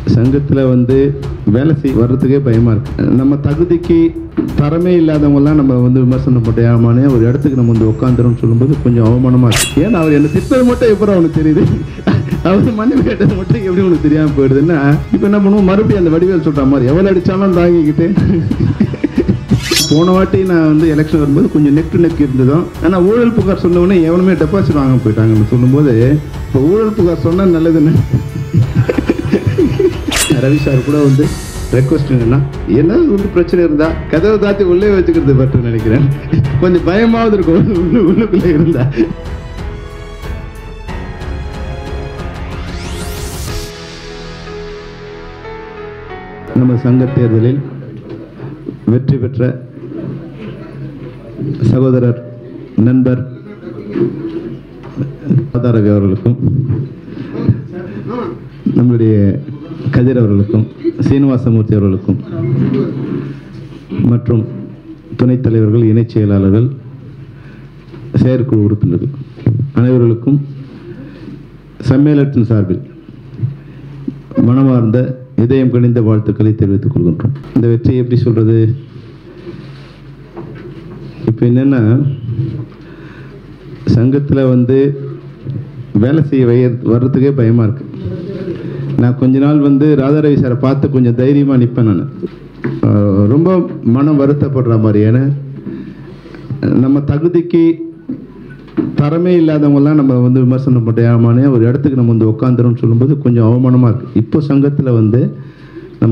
சங்கத்தில் வந்து வேலை செய் வர்றதுக்கே பயமாக இருக்கு நம்ம தகுதிக்கு தரமே இல்லாதவங்கலாம் நம்ம வந்து விமர்சனம் பண்ணாமனே ஒரு இடத்துக்கு நம்ம வந்து உட்காந்துரும் சொல்லும்போது கொஞ்சம் அவமானமாக இருக்கு ஏன்னா அவர் என்ன திட்டது மட்டும் எப்படி அவனுக்கு தெரியுது அவர் மன்னிப்பு கேட்டது மட்டும் எப்படி உனக்கு தெரியாமல் போயிடுதுன்னா இப்போ என்ன பண்ணுவோம் மறுபடியும் அந்த வடிவேல் சொல்கிற மாதிரி எவ்வளோ அடித்தாலும் தாங்கிக்கிட்டு போன வாட்டி நான் வந்து எலெக்ஷன் வரும்போது கொஞ்சம் நெக் டு நெக் இருந்ததும் ஆனால் ஊழல் புகார் சொன்ன உடனே எவனுமே டெபாசிட் வாங்க போயிட்டாங்கன்னு சொல்லும்போது இப்போ ஊழல் புகார் சொன்னால் நல்லதுன்னு ரவி சார் கூட வந்து ரெக்வஸ்ட் என்னன்னா என்ன வந்து பிரச்சனை இருந்தா கதவை தாத்தி உள்ளே வச்சுக்கிறது பட்டு நினைக்கிறேன் கொஞ்சம் பயமாவது இருக்கும் உள்ள உள்ளுக்குள்ளே இருந்தா நம்ம சங்க தேர்தலில் வெற்றி பெற்ற சகோதரர் நண்பர் ராதாரவி அவர்களுக்கும் நம்மளுடைய கதிர் அவர்களுக்கும் சீனிவாசமூர்த்தி அவர்களுக்கும் மற்றும் துணைத் தலைவர்கள் இணைச் செயலாளர்கள் செயற்குழு உறுப்பினர்கள் அனைவர்களுக்கும் சம்மேளனத்தின் சார்பில் மனமார்ந்த இதயம் கணிந்த வாழ்த்துக்களை தெரிவித்துக் கொள்கின்றோம் இந்த வெற்றி எப்படி சொல்றது இப்போ என்னன்னா சங்கத்தில் வந்து வேலை செய்ய வைய வர்றதுக்கே பயமாக இருக்கு நான் கொஞ்ச நாள் வந்து ராதாரவி சாரை பார்த்து கொஞ்சம் தைரியமாக நிற்பேன் நான் ரொம்ப மனம் வருத்தப்படுற மாதிரி ஏன்னா நம்ம தகுதிக்கு தரமே இல்லாதவங்கலாம் நம்ம வந்து விமர்சனம் பண்ணாமனே ஒரு இடத்துக்கு நம்ம வந்து உட்காந்துரும் சொல்லும்போது கொஞ்சம் அவமானமாக இருக்குது இப்போ சங்கத்தில் வந்து நம்ம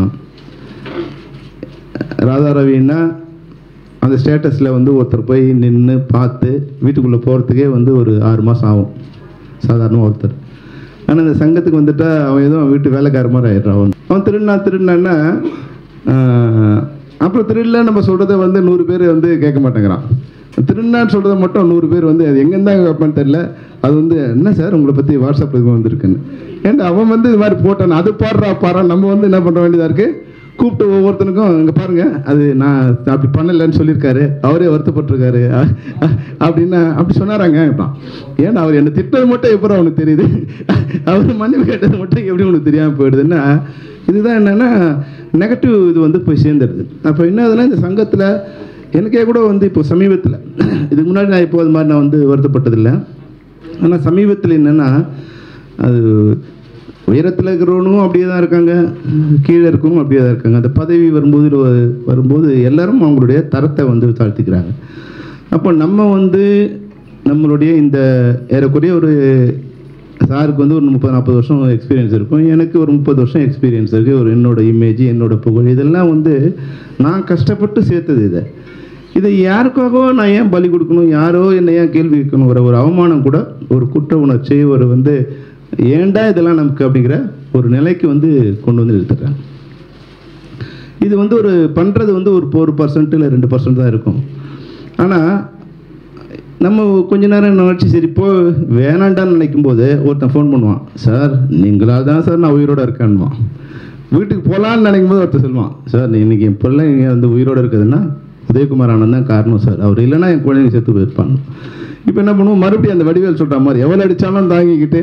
ராதாரவின்னா அந்த ஸ்டேட்டஸில் வந்து ஒருத்தர் போய் நின்று பார்த்து வீட்டுக்குள்ளே போகிறதுக்கே வந்து ஒரு ஆறு மாதம் ஆகும் சாதாரண ஒருத்தர் ஆனால் இந்த சங்கத்துக்கு வந்துட்டா அவன் ஏதோ அவன் வீட்டு வேலைக்கார மாதிரி ஆயிடுறான் அவன் அவன் திருடினா திருடினான்னா ஆஹ், அப்புறம் திருடல நம்ம சொல்கிறத வந்து நூறு பேர் வந்து கேட்க மாட்டேங்கிறான் திருடினான்னு சொல்கிறத மட்டும் நூறு பேர் வந்து அது எங்கேருந்து தான் கேட்பான்னு தெரில அது வந்து என்ன சார் உங்களை பற்றி வாட்ஸ்அப்பில் இது வந்திருக்குன்னு ஏன்டா அவன் வந்து இது மாதிரி போட்டான் அது பாடுறா பாடுறா நம்ம வந்து என்ன பண்ண வேண்டியதாக இருக்குது கூப்பிட்டு ஒவ்வொருத்தனுக்கும் இங்கே பாருங்க அது நான் அப்படி பண்ணலைன்னு சொல்லியிருக்காரு அவரே வருத்தப்பட்டிருக்காரு அ- அ- அப்படின்னா அப்படி சொன்னாராங்க இப்பதான். ஏன்னா அவர் என்னை திட்டது மட்டும் எப்படி அவனுக்கு தெரியுது அவர் மன்னிப்பு கேட்டது மட்டும் எப்படி உனக்கு தெரியாமல் போயிடுதுன்னா இதுதான் என்னன்னா நெகட்டிவ் இது வந்து போய் சேர்ந்துடுது அப்போ என்ன ஆகுதுன்னா இந்த சங்கத்தில் எனக்கே கூட வந்து இப்போ சமீபத்தில் இதுக்கு முன்னாடி நான் இப்போ அது மாதிரி நான் வந்து வருத்தப்பட்டதில்லை ஆனால் சமீபத்தில் என்னென்னா அது உயரத்தில் இருக்கிறவனும் அப்படியே தான் இருக்காங்க கீழே இருக்கவனும் அப்படியே தான் இருக்காங்க அந்த பதவி வரும்போது வ- வரும்போது எல்லாரும் அவங்களுடைய தரத்தை வந்து தாழ்த்திக்கிறாங்க அப்போ நம்ம வந்து நம்மளுடைய இந்த ஏறக்குறைய ஒரு சாருக்கு வந்து ஒரு முப்பது நாற்பது வருஷம் எக்ஸ்பீரியன்ஸ் இருக்கும் எனக்கு ஒரு முப்பது வருஷம் எக்ஸ்பீரியன்ஸ் இருக்குது ஒரு என்னோட இமேஜ் என்னோட புகழ் இதெல்லாம் வந்து நான் கஷ்டப்பட்டு சேர்த்தது இதை இதை யாருக்காகவோ நான் ஏன் பலி கொடுக்கணும் யாரோ என்னை ஏன் கேள்வி கேட்கணும் ஒரு ஒரு அவமானம் கூட ஒரு குற்ற உணர்ச்சி ஒரு வந்து ஏன்டா இதெல்லாம் நமக்கு அப்படிங்கிற ஒரு நிலைக்கு வந்து கொண்டு வந்து நிறுத்துறேன் இது வந்து ஒரு பண்ணுறது வந்து ஒரு ஒரு பர்சன்ட் இல்லை ரெண்டு பர்சன்ட் தான் இருக்கும் ஆனால் நம்ம கொஞ்ச நேரம் நினச்சி சரி இப்போ வேணாண்டான்னு நினைக்கும் போது ஒருத்தன் ஃபோன் பண்ணுவான் சார் நீங்களால் தான் சார் நான் உயிரோட இருக்கேன்னுவான் வீட்டுக்கு போகலான்னு நினைக்கும் போது ஒருத்தர் சொல்லுவான் சார் நீ இன்னைக்கு என் பிள்ளைங்க வந்து உயிரோட இருக்குதுன்னா உதயகுமார் ஆனந்த் தான் காரணம் சார் அவர் இல்லைன்னா என் குழந்தைங்க செத்து போயிருப்பாங்க இப்போ என்ன பண்ணுவோம் மறுபடியும் அந்த வடிவேல் சொல்கிற மாதிரி எவ்வளோ அடித்தாலும் தாங்கிக்கிட்டு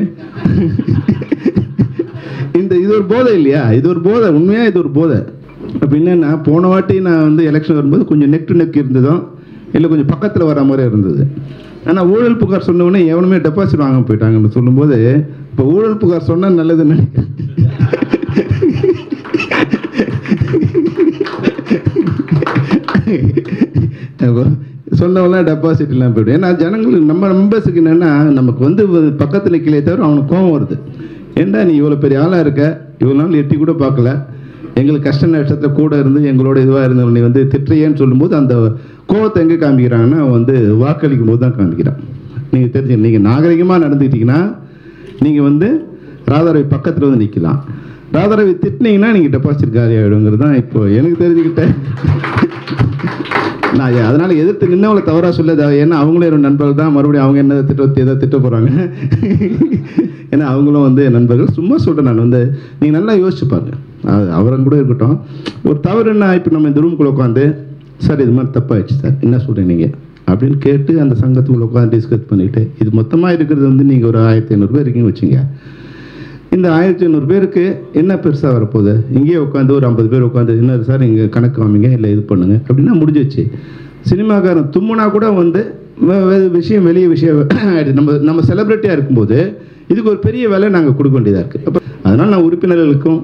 இந்த இது ஒரு போதை இல்லையா இது ஒரு போதை உண்மையாக இது ஒரு போதை அப்போ என்னன்னா போன வாட்டி நான் வந்து எலெக்ஷன் வரும்போது கொஞ்சம் நெக் டு நெக் இருந்ததும் இல்லை கொஞ்சம் பக்கத்தில் வர மாதிரி இருந்தது ஆனால் ஊழல் புகார் சொன்ன உடனே எவனுமே டெபாசிட் வாங்க போயிட்டாங்கன்னு சொல்லும்போது இப்போ ஊழல் புகார் சொன்னால் நல்லதுன்னு நினைக்கிறேன் அப்போ சொன்னவங்களாம் டெபாசிட் இல்லாமல் போய்டும் ஏன்னா ஜனங்களுக்கு நம்ம மெம்பர்ஸுக்கு என்னென்னா நமக்கு வந்து பக்கத்தில் நிற்கலே தவிர அவனுக்கு கோவம் வருது ஏன்டா நீ இவ்வளோ பெரிய ஆளாக இருக்க இவ்வளோ நாள் எட்டி கூட பார்க்கல எங்களுக்கு கஷ்ட நஷ்டத்தில் கூட இருந்து எங்களோட இதுவாக இருந்தவனை வந்து திட்டுறியேன்னு சொல்லும்போது அந்த கோவத்தை எங்கே காமிக்கிறாங்கன்னா அவன் வந்து வாக்களிக்கும் போது தான் காமிக்கிறான் நீங்கள் தெரிஞ்சு நீங்கள் நாகரிகமாக நடந்துக்கிட்டீங்கன்னா நீங்கள் வந்து ராதாரவி பக்கத்தில் வந்து நிற்கலாம் ராதாரவி திட்டினீங்கன்னா நீங்கள் டெபாசிட் காலி ஆகிடுங்கிறது தான் இப்போ எனக்கு தெரிஞ்சுக்கிட்டேன் நான் அதனால எதிர்த்து நின்னவங்களை தவறா சொல்ல ஏன்னா அவங்களே ஒரு நண்பர்கள் தான் மறுபடியும் அவங்க என்ன திட்ட ஏதோ திட்ட போறாங்க ஏன்னா அவங்களும் வந்து என் நண்பர்கள் சும்மா சொல்றேன் நான் வந்து நீங்க நல்லா யோசிச்சு பாருங்க அது அவரும் கூட இருக்கட்டும் ஒரு தவறு என்ன இப்போ நம்ம இந்த ரூம்குள்ள உட்காந்து சார் இது மாதிரி தப்பாயிடுச்சு சார் என்ன சொல்றீங்க நீங்க அப்படின்னு கேட்டு அந்த சங்கத்துக்குள்ள உட்காந்து டிஸ்கஸ் பண்ணிட்டு இது மொத்தமாக இருக்கிறது வந்து நீங்கள் ஒரு ஆயிரத்தி ஐநூறுரூவா இருக்கீங்க வச்சுங்க இந்த ஆயிரத்தி ஐநூறு பேருக்கு என்ன பெருசாக வரப்போகுது இங்கேயே உட்காந்து ஒரு ஐம்பது பேர் உட்காந்து என்ன சார் இங்கே கணக்கு காமிங்க இல்லை இது பண்ணுங்க அப்படின்னா முடிஞ்சிச்சு சினிமாக்காரன் தும்முனா கூட வந்து வே- வே- விஷயம் வெளிய விஷயம் ஆயிடுது நம்ம நம்ம செலிப்ரிட்டியாக இருக்கும்போது இதுக்கு ஒரு பெரிய வேலை நாங்கள் கொடுக்க வேண்டியதாக இருக்குது அப்போ அதனால் நான் உறுப்பினர்களுக்கும்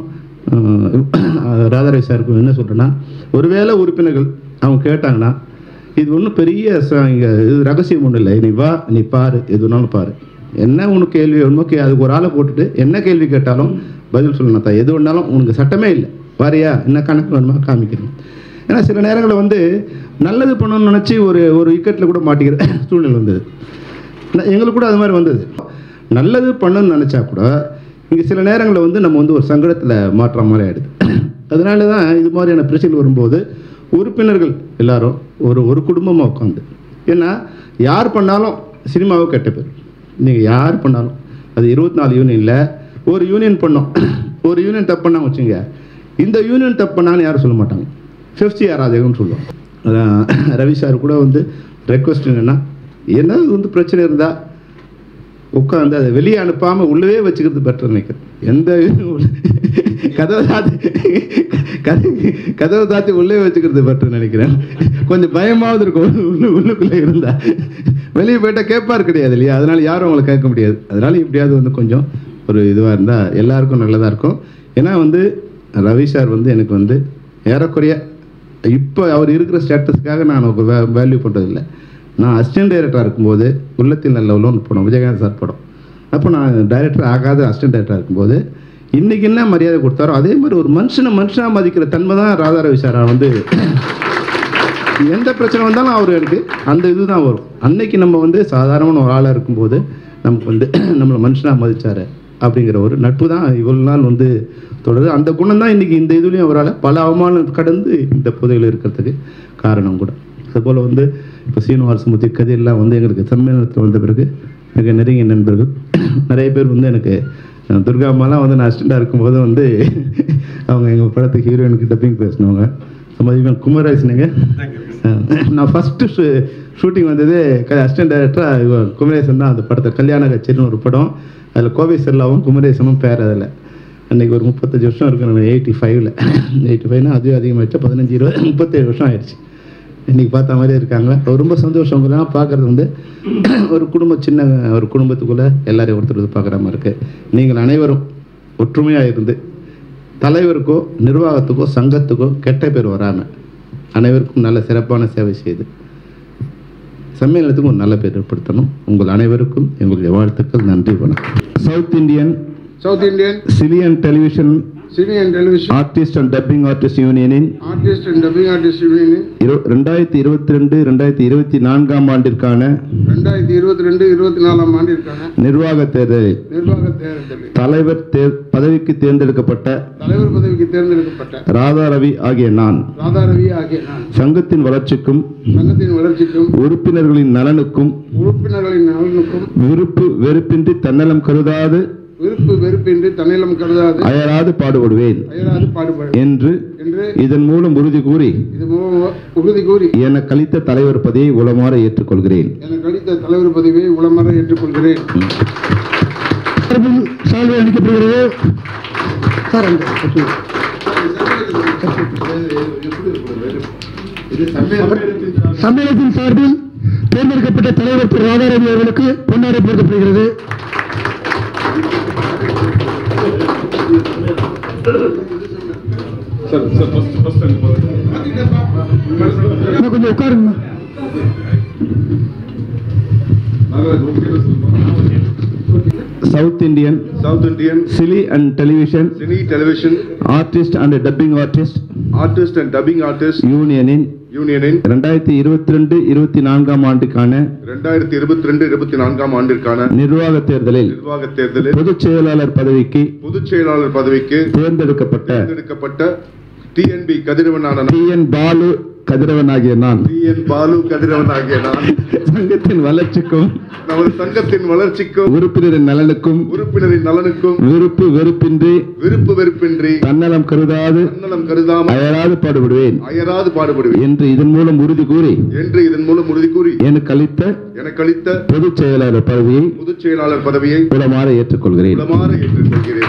அஹ், ராதாரவி சாருக்கும் என்ன சொல்கிறேன்னா ஒருவேளை உறுப்பினர்கள் அவங்க கேட்டாங்கன்னா இது ஒன்றும் பெரிய ச- இங்க இது ரகசியம் ஒன்றும் இல்லை நீ வா நீ பாரு எது வேணாலும் பாரு என்ன உனக்கு கேள்வி வேணுமோ கே அதுக்கு ஒரு ஆளை போட்டுட்டு என்ன கேள்வி கேட்டாலும் பதில் சொல்லணும் தான் எது வேணாலும் உனக்கு சட்டமே இல்லை வாரியா என்ன கணக்கு வேணுமா காமிக்கிறேன் ஏன்னா சில நேரங்களில் வந்து நல்லது பண்ணணும்னு நினச்சி ஒரு ஒரு இக்கட்டில் கூட மாட்டிக்கிற சூழ்நிலை வந்தது ந- எங்களுக்கு கூட அது மாதிரி வந்தது நல்லது பண்ணணும்னு நினச்சா கூட இங்கே சில நேரங்களில் வந்து நம்ம வந்து ஒரு சங்கடத்தில் மாற்ற மாதிரி ஆகிடுது அதனால தான் இது மாதிரியான பிரச்சனை வரும்போது உறுப்பினர்கள் எல்லாரும் ஒரு ஒரு குடும்பமாக உட்காந்து ஏன்னா யார் பண்ணாலும் சினிமாவுக்கு கெட்ட பேர் நீங்கள் யார் பண்ணாலும் அது இருபத்தி நாலு யூனியனில் ஒரு யூனியன் பண்ணோம் ஒரு யூனியன் தப்பு பண்ணாங்க வச்சுங்க இந்த யூனியன் தப்பு பண்ணான்னு யாரும் சொல்ல மாட்டாங்க ஃபிஃப்த் யாராதேகம்னு சொல்லுவோம் அதான் ரவி சார் கூட வந்து ரெக்வஸ்ட் என்னென்னா என்ன வந்து பிரச்சனை இருந்தால் உட்காந்து அதை வெளியே அனுப்பாமல் உள்ளவே வச்சுக்கிறது பெட்டர் நினைக்கிறேன் எந்த கதவை தாத்தி கதை கதவை தாத்தி உள்ளே வச்சுக்கிறது பெட்டர் நினைக்கிறேன் கொஞ்சம் பயமாவது இருக்கும் உள்ள உள்ளுக்குள்ளே இருந்தா வெளியே போயிட்டா கேட்பார் கிடையாது இல்லையா அதனால யாரும் அவங்களை கேட்க முடியாது அதனால இப்படியாவது வந்து கொஞ்சம் ஒரு இதுவாக இருந்தால் எல்லாருக்கும் நல்லதாக இருக்கும் ஏன்னா வந்து ரவி சார் வந்து எனக்கு வந்து ஏறக்குறைய இப்போ அவர் இருக்கிற ஸ்டேட்டஸ்க்காக நான் அவருக்கு வே வேல்யூ பண்ணுறதில்ல நான் அசிஸ்டன்ட் டைரக்டராக இருக்கும்போது உள்ளத்தில் நல்ல உள்ளவன் படம் விஜயகாந்த் சார் படம் அப்போ நான் டைரக்டர் ஆகாத அசிஸ்டன்ட் டைரக்டராக இருக்கும்போது இன்றைக்கி என்ன மரியாதை கொடுத்தாரோ அதே மாதிரி ஒரு மனுஷனை மனுஷனாக மதிக்கிற தன்மை தான் ராதாரவி சாரா வந்து எந்த பிரச்சனை வந்தாலும் அவர் எனக்கு அந்த இதுதான் வரும் அன்னைக்கு நம்ம வந்து சாதாரணமான ஒரு ஆளாக இருக்கும்போது நமக்கு வந்து நம்மளை மனுஷனாக மதிச்சாரு அப்படிங்கிற ஒரு நட்பு தான் இவ்வளவு நாள் வந்து தொடருது அந்த குணம் தான் இன்னைக்கு இந்த இதுலேயும் அவரால் பல அவமானம் கடந்து இந்த புதையில் இருக்கிறதுக்கு காரணம் கூட அதுபோல் வந்து இப்போ சீனிவாசமூர்த்தி கதிரெல்லாம் வந்து எங்களுக்கு சம்மேளனத்தில் வந்த பிறகு மிக நெருங்கிய நண்பர்கள் நிறைய பேர் வந்து எனக்கு அஹ், துர்கா அம்மாலாம் வந்து நான் அசிஸ்டண்டாக இருக்கும்போது வந்து அவங்க எங்கள் படத்துக்கு ஹீரோயினுக்கு டப்பிங் பேசினவங்க மதிப்பேன் குமரேசனுங்க நான் ஃபஸ்ட்டு ஷூ ஷூட்டிங் வந்தது அசிஸ்டன்ட் டைரக்டராக குமரேசன் தான் அந்த படத்தை கல்யாண கச்சேரின்னு ஒரு படம் அதில் கோவை செல்லாவும் குமரேசனும் பேர் அதில் அன்றைக்கி ஒரு முப்பத்தஞ்சு வருஷம் இருக்கு நான் எயிட்டி ஃபைவ்ல எயிட்டி ஃபைவ்னா அதுவும் அதிகமாகிடுச்சு பதினஞ்சு இருபது முப்பத்தேழு வருஷம் ஆயிடுச்சு இன்றைக்கி பார்த்த மாதிரியே இருக்காங்க ரொம்ப சந்தோஷம் உங்களெல்லாம் பார்க்குறது வந்து ஒரு குடும்பம் சின்ன ஒரு குடும்பத்துக்குள்ளே எல்லாரையும் ஒருத்தர் பார்க்குற மாதிரி இருக்குது நீங்கள் அனைவரும் ஒற்றுமையாக இருந்து தலைவருக்கோ நிர்வாகத்துக்கோ சங்கத்துக்கோ கெட்ட பேர் வராமல் அனைவருக்கும் நல்ல சிறப்பான சேவை செய்து சம்மேளனத்துக்கும் ஒரு நல்ல பேர் ஏற்படுத்தணும் உங்கள் அனைவருக்கும் எங்களுடைய வாழ்த்துக்கள் நன்றி வணக்கம் சவுத் இந்தியன் சவுத் இந்தியன் சிலியன் television cine and television artist and dubbing artist யூனியனின் artist and dubbing artist union இரு ரெண்டாயிரத்தி இருபத்தி ரெண்டு ரெண்டாயிரத்தி இருபத்தி நான்காம் ஆண்டிற்கான ரெண்டாயிரத்தி இருபத்தி ரெண்டு இருபத்தி நாலாம் ஆண்டிற்கான நிர்வாக தேர்தலில் நிர்வாக தேர்தலில் தலைவர் தேர் பதவிக்கு தேர்ந்தெடுக்கப்பட்ட தலைவர் பதவிக்கு தேர்ந்தெடுக்கப்பட்ட ராதா ரவி ஆகிய நான் ராதாரவி ஆகிய நான் சங்கத்தின் வளர்ச்சிக்கும் சங்கத்தின் வளர்ச்சிக்கும் உறுப்பினர்களின் நலனுக்கும் உறுப்பினர்களின் நலனுக்கும் விருப்பு வெறுப்பின்றி தன்னலம் கருதாது விருப்பு வெறுப்பின்றி தன்னிலம் கருதாது அயராது பாடுபடுவேன் அயராது பாடுபடும் என்று என்று இதன் மூலம் உறுதி கூறி இது மூலம் உறுதி கூறி எனக்கு அளித்த தலைவர் பதவியை உளமாற ஏற்றுக்கொள்கிறேன் எனக்கு அளித்த தலைவர் பதவியை உளமர ஏற்றுக்கொள்கிறேன் சால்வை அளிக்கப்படுகிறது சார் அந்த சம்மேளனத்தின் சார்பில் தேர்ந்தெடுக்கப்பட்ட தலைவர் திரு ராதாரவி அவர்களுக்கு பொன்னாடை போர்த்தப்படுகிறது இன்னும் கொஞ்சம் உட்காருங்க South Indian South Indian cine and television Cine Television artist and dubbing artist Artist and Dubbing Artist யூனியனின் யூனியனின் ரெண்டாயிரத்தி இருபத்தி ரெண்டு இருபத்தி நான்காம் ஆண்டுக்கான ரெண்டாயிரத்தி இருபத்தி ரெண்டு இருபத்தி நான்காம் ஆண்டிற்கான நிர்வாக தேர்தலில் நிர்வாக தேர்தலில் பொதுச் செயலாளர் பதவிக்கு பொதுச் செயலாளர் பதவிக்கு தேர்ந்தெடுக்கப்பட்ட தேர்ந்தெடுக்கப்பட்ட டிஎன்பி கதிரவனான டி என் பாலு கதிரவனாகிய நான் டி என் பாலு கதிரவன் ஆகிய நான் சங்கத்தின் வளர்ச்சிக்கும் நமது சங்கத்தின் வளர்ச்சிக்கும் உறுப்பினரின் நலனுக்கும் உறுப்பினரின் நலனுக்கும் விருப்பு வெறுப்பின்றி விருப்பு வெறுப்பின்றி தன்னலம் கருதாது தன்னலம் கருதாமல் அயராது பாடுபடுவேன் அயராது பாடுபடுவேன் என்று இதன் மூலம் உறுதி கூறி என்று இதன் மூலம் உறுதி கூறி எனக்கு அளித்த எனக்கு அளித்த பொதுச் செயலாளர் பதவியை பொதுச் செயலாளர் பதவியை உளமாற ஏற்றுக்கொள்கிறேன் உளமாற ஏற்றுக்கொள்கிறேன்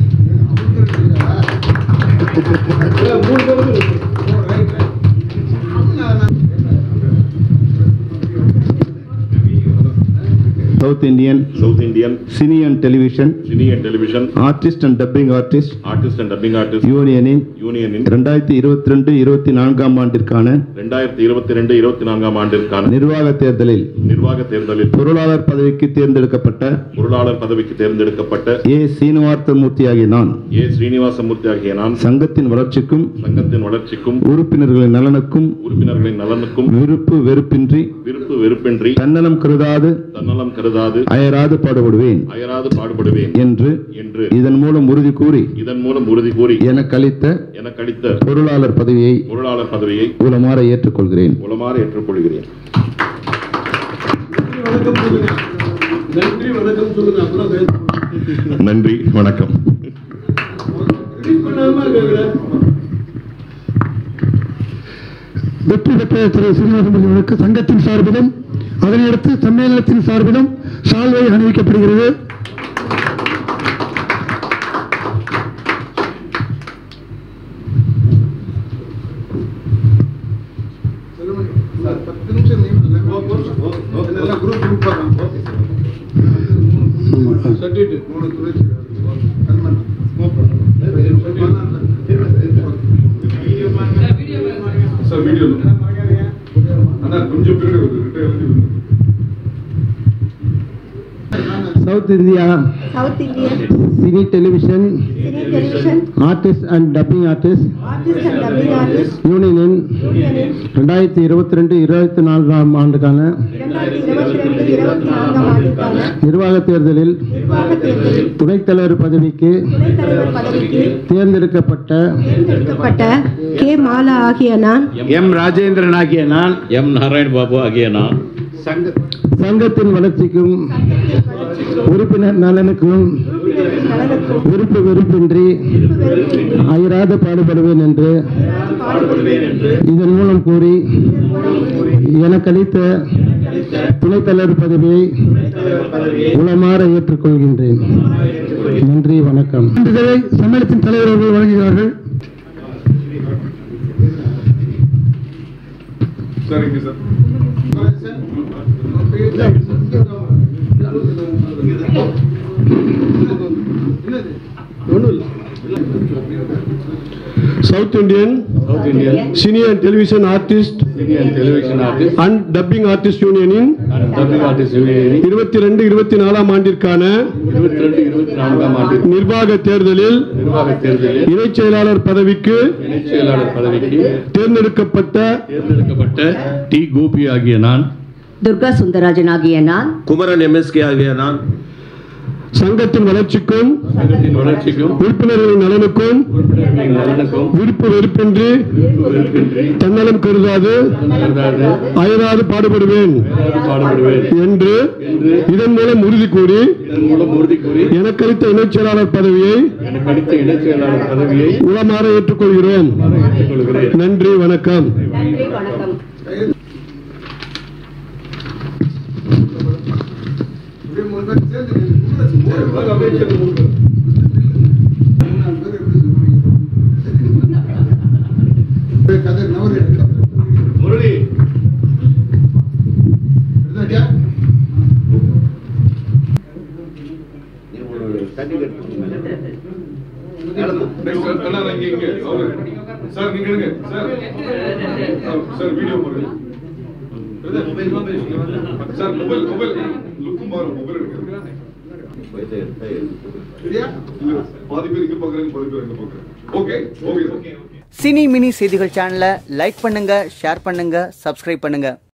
South Indian South Indian cine and television Cine and Television artist and dubbing artist Artist and Dubbing Artist யூனியனின் Union in இரண்டாயிரத்தி இருபத்தி ரெண்டு இருபத்தி நான்காம் ஆண்டிற்கான ரெண்டாயிரத்தி இருபத்தி ரெண்டு இருபத்தி நான்காம் ஆண்டிற்கான நிர்வாக தேர்தலில் நிர்வாக தேர்தலில் பொருளாளர் பதவிக்கு தேர்ந்தெடுக்கப்பட்ட பொருளாளர் பதவிக்கு தேர்ந்தெடுக்கப்பட்ட ஏ சீனிவார்த்தமூர்த்தி ஆகிய நான் ஏ ஸ்ரீனிவாசமூர்த்தி ஆகிய நான் சங்கத்தின் வளர்ச்சிக்கும் சங்கத்தின் வளர்ச்சிக்கும் உறுப்பினர்களின் நலனுக்கும் உறுப்பினர்களின் நலனுக்கும் விருப்பு வெறுப்பின்றி விருப்பு வெறுப்பின்றி தன்னலம் கருதாது தன்னலம் கருதாது அயராது பாடுபடுவேன் அயராது பாடுபடுவேன் என்று என்று இதன் மூலம் உறுதி கூறி இதன் மூலம் உறுதி கூறி எனக்கு அளித்த எனக்கு அளித்த பொருளாளர் பதவியை பொருளாளர் பதவியை உளமாற ஏற்றுக்கொள்கிறேன் உளமாற ஏற்றுக்கொள்கிறேன் நன்றி வணக்கம் சொல்லுங்க அப்பதான் பேச- நன்றி வணக்கம் ரிலீஸ் பண்ணாம கேக்குறேன். வெற்றி பெற்ற திரு சீனிவாசன் அவர்களுக்கு சங்கத்தின் சார்பிலும் அதனையடுத்து சம்மேளனத்தின் சார்பிலும் சால்வை அணிவிக்கப்படுகிறது செல்லுமணி, சார், பத்து நிமிஷம் நீங்க இதெல்லாம் group group ஆ தான். Certificate, மூணு துறை கல்மன். சார் வீடியோ அண்ணா கொஞ்சம் பேர் South India South Indian Cine Television Cine Television Artist and Dubbing Artist Artist and Dubbing Artist Union Union ரெண்டாயிரத்தி இருபத்தி ரெண்டு இருபத்தி நான்காம் ஆண்டுக்கான இரண்டாயிரத்தி இருபத்தி ரெண்டு இருபத்தி நான்காம் ஆண்டிற்கான நிர்வாக தேர்தலில் நிர்வாக தேர்தலில் துணைத் தலைவர் பதவிக்கு துணைத் தலைவர் பதவிக்கு தேர்ந்தெடுக்கப்பட்ட தேர்ந்தெடுக்கப்பட்ட கே மாலா ஆகிய நான் எம் ராஜேந்திரன் ஆகிய நான் எம் நாராயண் பாபு ஆகிய நான் சங்கத்தின் வளர்ச்சிக்கும் உறுப்பினர் நலனுக்கும் உறுப்பினரின் நலனுக்கும் விருப்பு வெறுப்பின்றி அயராது பாடுபடுவேன் என்று இதன் மூலம் கூறி எனக்கு அளித்த துணைத் தலைவர் பதவியை உளமாற ஏற்றுக்கொள்கின்றேன் நன்றி வணக்கம் சான்றிதழை சம்மேளனத்தின் தலைவர் அவர்கள் வழங்குகிறார்கள் சரிங்க sir South Indian South Indian Cine and Television Artist Cine and Television Artist and Dubbing Artist Union இன் and Dubbing Artist Union இருபத்தி ரெண்டு இருபத்தி நாலாம் ஆண்டிற்கான இருபத்தி ரெண்டு இருபத்தி நான்காம் ஆண்டு நிர்வாக தேர்தலில் நிர்வாக தேர்தலில் இணைச் செயலாளர் பதவிக்கு இணைச் செயலாளர் பதவிக்கு தேர்ந்தெடுக்கப்பட்ட தேர்ந்தெடுக்கப்பட்ட டி கோபி ஆகிய நான் துர்கா சுந்தரராஜன் ஆகிய நான் குமரன் எம்எஸ்கே ஆகிய நான் சங்கத்தின் வளர்ச்சிக்கும் சங்கத்தின் வளர்ச்சிக்கும் உறுப்பினர்களின் நலனுக்கும் உறுப்பினர்களின் நலனுக்கும் விருப்பு வெறுப்பின்றி விருப்பு வெறுப்பின்றி தன்னலம் கருதாது கருதாது அயராது பாடுபடுவேன் அயராது பாடுபடுவேன் என்று இதன் மூலம் உறுதி கூறி இதன் மூலம் உறுதி கூறி எனக்கு அளித்த இணைச் செயலாளர் பதவியை எனக்கு அளித்த இணைச் செயலாளர் பதவியை உளமாற ஏற்றுக்கொள்கிறோம் ஏற்றுக்கொள்கிறேன் நன்றி வணக்கம் நன்றி வணக்கம் அப்படியே மூணு பேர் சேர்ந்து நில்லுங்க. அப்படியே சேர்ந்து மூணு பேர். மூணு பேர் எப்படி சொல்லுவீங்க? அப்படியே கதை நவரு. முரளி எடுத்தாச்சா? நெக்ஸ்ட் அண்ணா இங்க இங்க அவரு சார் நீங்க எடுங்க சார் சார் வீடியோ போடுங்க சார் மொபைல் மொபைல் லுக்கும் பாரு மொபைல் எடுங்க சரியா? பாதி பேர் இங்க பாக்குறாங்க பாதி பேர் இங்க பாக்குறாங்க ஓகே ஓகே சினி மினி செய்திகள் சேனலை லைக் பண்ணுங்க ஷேர் பண்ணுங்க சப்ஸ்கிரைப் பண்ணுங்க